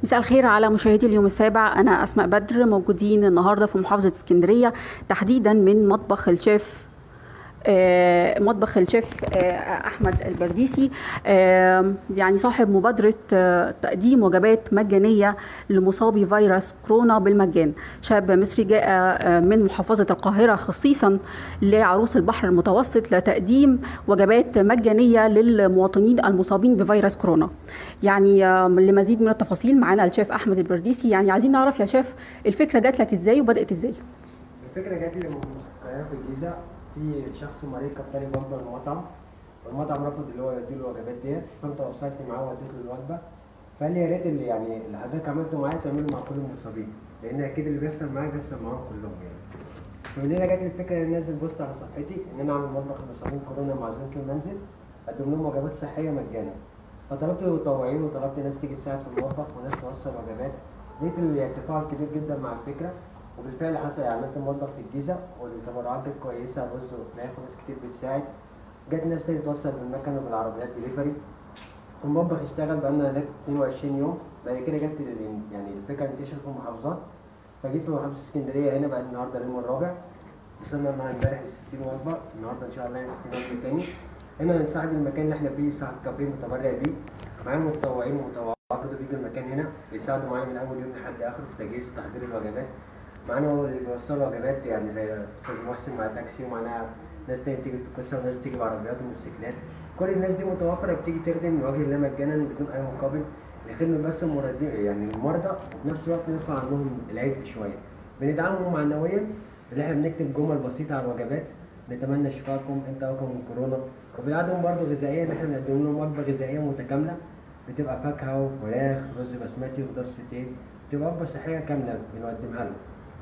مساء الخير على مشاهدي اليوم السابع أنا أسماء بدر موجودين النهاردة في محافظة اسكندرية تحديدا من مطبخ الشيف آه، مطبخ الشيف آه، احمد البرديسي آه، يعني صاحب مبادره آه، تقديم وجبات مجانيه لمصابي فيروس كورونا بالمجان شاب مصري جاء آه، من محافظه القاهره خصيصا لعروس البحر المتوسط لتقديم وجبات مجانيه للمواطنين المصابين بفيروس كورونا يعني آه، لمزيد من التفاصيل معانا الشيف احمد البرديسي يعني عايزين نعرف يا شيف الفكره جات لك ازاي وبدات ازاي الفكره جات لي من القاهره في الجيزه في شخص مريض كان طالب وجبه من المطعم والمطعم رفض اللي هو يديله الوجبات ديت فانا تواصلت معاه واديت له الوجبه فقال لي يا ريت اللي يعني اللي حضرتك عملته معايا تعمله مع كل المصابين لان اكيد اللي بيحصل معايا بيحصل معاهم كلهم يعني فمن هنا جات لي الفكره ان انزل بوست على صفحتي ان انا اعمل مطبخ لمصابين كورونا معزولين في المنزل اقدم لهم وجبات صحيه مجانا فطلبت متطوعين وطلبت ناس تيجي تساعد في المطبخ وناس توصل وجبات لقيت التفاعل كبير جدا مع الفكره وبالفعل حصل يعني عملت مطبخ في الجيزه والتبرعات كانت كويسه رز وفراخ وناس كتير بتساعد جت ناس تاني توصل بالمكنه وبالعربيات دليفري المطبخ اشتغل بقالنا هناك 22 يوم بعد كده جت ال- يعني الفكره انتشرت في المحافظات فجيت في محافظه اسكندريه هنا بقى النهارده اليوم الرابع وصلنا مع امبارح ل 60 وجبه النهارده ان شاء الله يعني 60 وجبه تاني هنا نساعد المكان اللي احنا فيه صاحب كافيه متبرع بيه معانا متطوعين ومتطوعات برضه بيجوا المكان هنا بيساعدوا معايا من اول يوم لحد اخره في تجهيز وتحضير الوجبات معانا هو اللي بيوصلوا وجبات يعني زي استاذ محسن مع تاكسي ومعانا ناس تاني بتيجي بتكسر وناس بتيجي بعربيات وموتوسيكلات كل الناس دي متوفره بتيجي تخدم من وجه الله مجانا بدون اي مقابل لخدمه بس المرضى يعني المرضى وفي نفس الوقت نرفع عنهم العبء شويه بندعمهم معنويا اللي احنا بنكتب جمل بسيطه على الوجبات نتمنى شفاكم انت اقوى من كورونا وبنعدهم برضه غذائيا ان احنا بنقدم لهم وجبه غذائيه متكامله بتبقى فاكهه وفراخ رز بسمتي وخضار سوتيه بتبقى وجبه صحيه كامله بنقدمها لهم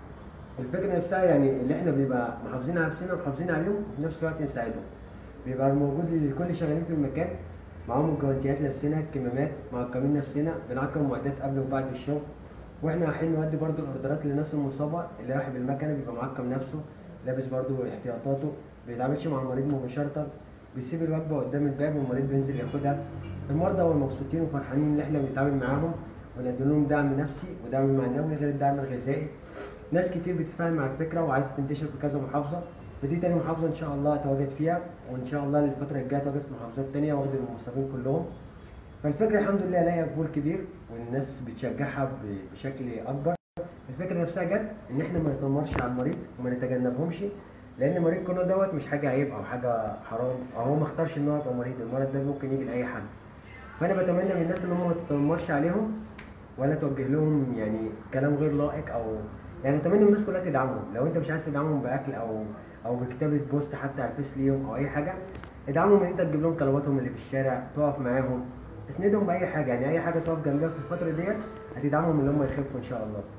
الفكره نفسها يعني اللي احنا بيبقى محافظين على نفسنا ومحافظين عليهم وفي نفس الوقت نساعدهم بيبقى موجود لكل شغالين في المكان معاهم الجوانتيات نفسنا الكمامات معقمين نفسنا بنعقم معدات قبل وبعد الشغل واحنا رايحين نودي برضو الاوردرات للناس المصابه اللي رايح بالمكنه بيبقى معقم نفسه لابس برضو احتياطاته ما بيتعاملش مع المريض مباشره بيسيب الوجبه قدام الباب والمريض بينزل ياخدها المرضى والمبسوطين وفرحانين ان احنا بنتعامل معاهم ونقدم لهم دعم نفسي ودعم معنوي غير الدعم الغذائي ناس كتير بتتفاهم مع الفكره وعايزه تنتشر في كذا محافظه ودي تاني محافظه ان شاء الله اتواجد فيها وان شاء الله الفتره الجايه اتواجد في محافظات تانيه واخد المصابين كلهم فالفكره الحمد لله لها قبول كبير والناس بتشجعها ب- بشكل اكبر الفكره نفسها جت ان احنا ما نتنمرش على المريض وما نتجنبهمش لان مريض كورونا دوت مش حاجه عيب او حاجه حرام او هو ما اختارش ان هو يبقى مريض المرض ده ممكن يجي لاي حد فانا بتمنى من الناس ان هم ما تتنمرش عليهم ولا توجه لهم يعني كلام غير لائق او يعني اتمنى من الناس كلها تدعمهم لو انت مش عايز تدعمهم باكل او او بكتابه بوست حتى على الفيس ليهم او اي حاجه ادعمهم ان انت تجيب لهم طلباتهم اللي في الشارع تقف معاهم تسندهم باي حاجه يعني اي حاجه تقف جنبها في الفتره ديت هتدعمهم ان هم يخفوا ان شاء الله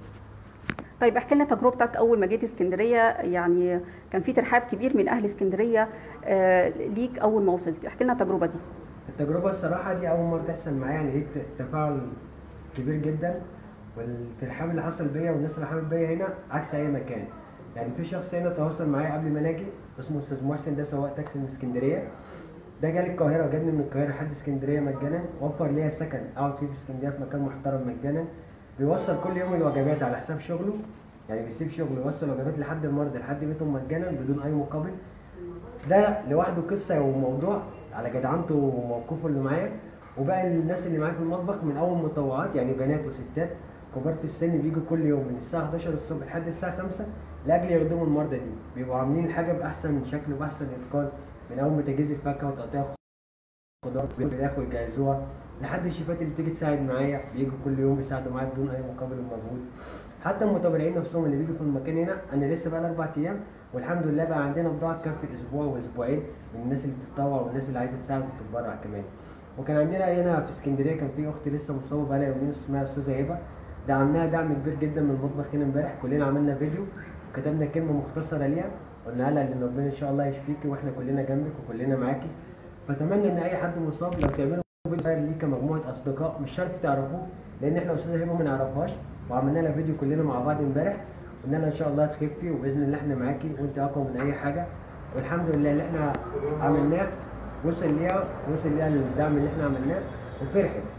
طيب احكي لنا تجربتك اول ما جيت اسكندريه يعني كان في ترحاب كبير من اهل اسكندريه آه، ليك اول ما وصلت احكي لنا التجربه دي التجربة الصراحة دي أول مرة تحصل معايا يعني لقيت تفاعل كبير جدا والترحاب اللي حصل بيا والناس اللي حابب بيا هنا عكس أي مكان يعني في شخص هنا تواصل معايا قبل ما أنا أجي اسمه أستاذ محسن ده سواق تاكسي من اسكندرية ده جالي القاهرة وجابني من القاهرة لحد اسكندرية مجانا وفر ليا سكن أقعد فيه في اسكندرية في مكان محترم مجانا بيوصل كل يوم الوجبات على حساب شغله يعني بيسيب شغله يوصل وجبات لحد المرضى لحد بيتهم مجانا بدون أي مقابل ده لوحده قصه وموضوع على جدعنته وموقفه اللي معايا وبقى الناس اللي معايا في المطبخ من اول متطوعات يعني بنات وستات كبار في السن بيجوا كل يوم من الساعه 11 الصبح لحد الساعه 5 لاجل يخدموا المرضى دي بيبقوا عاملين الحاجه باحسن شكل وباحسن اتقان من اول ما تجهيز الفاكهه وتقطيع خضار والفراخ ويجهزوها لحد الشيفات اللي بتيجي تساعد معايا بيجوا كل يوم يساعدوا معايا بدون اي مقابل ومجهود حتى المتبرعين نفسهم اللي بيجوا في المكان هنا انا لسه بقى اربع ايام والحمد لله بقى عندنا بضاعه تكفي اسبوع واسبوعين من الناس اللي بتتطوع والناس اللي عايزه تساعد وتتبرع كمان وكان عندنا هنا في اسكندريه كان في اختي لسه مصابه بقى لها يومين اسمها استاذه هبه دعمناها دعم كبير جدا من المطبخ هنا امبارح كلنا عملنا فيديو وكتبنا كلمه مختصره ليها قلنا لها ان ربنا ان شاء الله يشفيكي واحنا كلنا جنبك وكلنا معاكي فاتمنى ان اي حد مصاب لو تعملوا فيديو صغير ليه كمجموعه اصدقاء مش شرط تعرفوه لان احنا استاذه هبه ما نعرفهاش وعملنا لها فيديو كلنا مع بعض امبارح قلنا لها ان شاء الله تخفي وباذن الله احنا معاكي وانت اقوى من اي حاجه والحمد لله اللي احنا عملناه وصل ليها وصل ليها الدعم اللي احنا عملناه وفرحت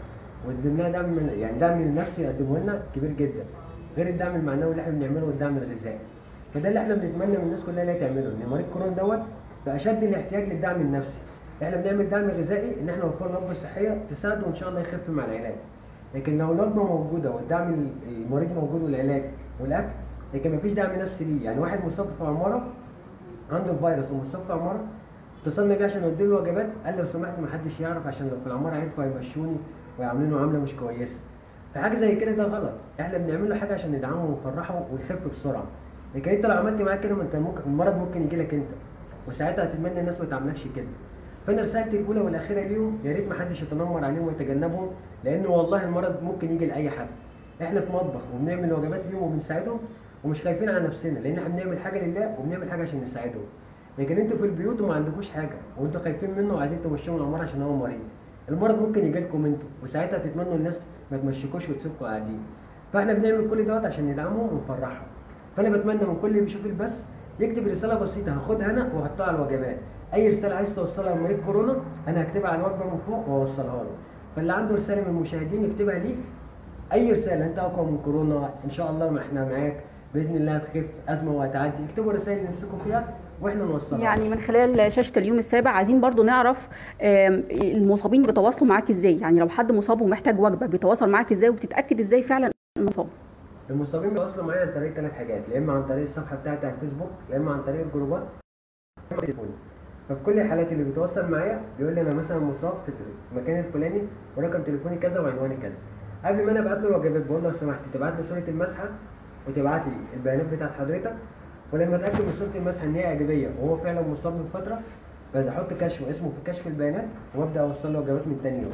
وادينا دعم من يعني دعم النفسي يقدمه لنا كبير جدا غير الدعم المعنوي اللي احنا بنعمله والدعم الغذائي فده اللي احنا بنتمنى من الناس كلها اللي هي تعمله ان مريض كورونا دوت باشد الاحتياج للدعم النفسي احنا بنعمل دعم غذائي ان احنا نوفر له وجبه صحيه تساعده وان شاء الله يخف مع العلاج لكن لو الوجبه موجوده والدعم المريض موجود والعلاج والاكل لكن مفيش دعم نفسي ليه يعني واحد مصاب في عماره عنده فيروس ومصاب في عماره اتصلنا بيه عشان نودي له وجبات قال لو سمحت ما حدش يعرف عشان لو في العماره عرفوا هيمشوني ويعاملونه معامله مش كويسه فحاجه زي كده ده غلط احنا بنعمل له حاجه عشان ندعمه ونفرحه ويخف بسرعه لكن انت لو عملت معاه كده ما انت ممكن المرض ممكن يجي لك انت وساعتها هتتمنى الناس ما تعملكش كده فانا رسالتي الاولى والاخيره ليهم يا ريت ما حدش يتنمر عليهم ويتجنبهم لان والله المرض ممكن يجي لاي حد احنا في مطبخ وبنعمل وجبات ليهم وبنساعدهم ومش خايفين على نفسنا لان احنا بنعمل حاجه لله وبنعمل حاجه عشان نساعدهم لكن انتوا في البيوت وما عندكوش حاجه وانتوا خايفين منه وعايزين تمشوا الامر عشان هو مريض المرض ممكن يجي لكم انتوا وساعتها تتمنوا الناس ما تمشيكوش وتسيبكم قاعدين فاحنا بنعمل كل دوت عشان ندعمهم ونفرحهم فانا بتمنى من كل اللي بيشوف البث يكتب رساله بسيطه هاخدها انا واحطها على الوجبات اي رساله عايز توصلها لمريض كورونا انا هكتبها على الوجبه من فوق واوصلها له فاللي عنده رساله من المشاهدين يكتبها ليك اي رساله انت اقوى من كورونا ان شاء الله ما احنا معاك باذن الله هتخف ازمه وهتعدي اكتبوا الرسائل اللي نفسكم فيها واحنا نوصلها يعني من خلال شاشه اليوم السابع عايزين برضو نعرف آم، المصابين بيتواصلوا معاك ازاي يعني لو حد مصاب ومحتاج وجبه بيتواصل معاك ازاي وبتتاكد ازاي فعلا انه مصاب المصابين بيوصلوا معايا عن طريق ثلاث حاجات يا اما عن طريق الصفحه بتاعتي على الفيسبوك يا اما عن طريق الجروبات يا اما تليفوني ففي كل الحالات اللي بيتواصل معايا بيقول لي انا مثلا مصاب في المكان الفلاني ورقم تليفوني كذا وعنواني كذا قبل ما انا ابعت له الوجبات بقول له لو سمحت تبعت لي صوره المسحه وتبعت لي البيانات بتاعت حضرتك ولما اتاكد من صوره المسحه ان هي ايجابيه وهو فعلا مصاب من فتره بحط كشف اسمه في كشف البيانات وابدا اوصل له وجبات من تاني يوم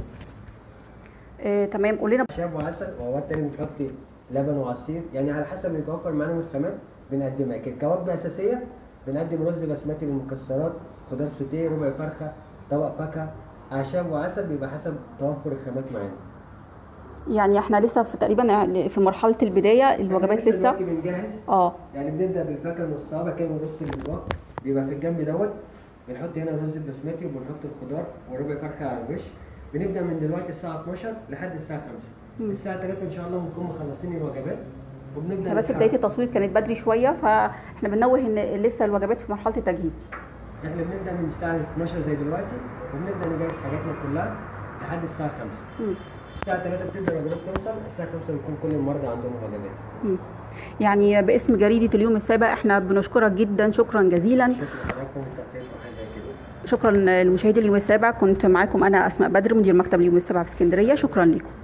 آه، تمام قول لنا اعشاب وعسل واوقات تاني بنحط لبن وعصير يعني على حسب اللي يتوفر معانا من الخامات بنقدمها لكن كوجبه اساسيه بنقدم رز بسمتي بالمكسرات خضار سوتيه ربع فرخه طبق فاكهه اعشاب وعسل بيبقى حسب توفر الخامات معانا يعني احنا لسه في تقريبا في مرحله البدايه الوجبات إحنا لسه دلوقتي بنجهز اه يعني بنبدا بالفاكهه نصها بعد كده بنرص الاطباق بيبقى في الجنب دوت بنحط هنا رز بسمتي وبنحط الخضار وربع فرخه على الوش بنبدا من دلوقتي الساعه 12 لحد الساعه 5 مم. الساعه 3 ان شاء الله بنكون مخلصين الوجبات وبنبدا احنا بس نتحرك. بدايه التصوير كانت بدري شويه فاحنا بنوه ان لسه الوجبات في مرحله التجهيز احنا بنبدا من الساعه 12 زي دلوقتي وبنبدا نجهز حاجاتنا كلها لحد الساعه 5 مم. الساعه 3 بتبدا الوجبات توصل الساعه 5 بيكون كل المرضى عندهم وجبات مم. يعني باسم جريده اليوم السابع احنا بنشكرك جدا شكرا جزيلا شكرا لحضراتكم وتقديركم حاجه زي كده شكرا لمشاهدي اليوم السابع كنت معاكم انا اسماء بدر مدير مكتب اليوم السابع في اسكندريه شكرا لكم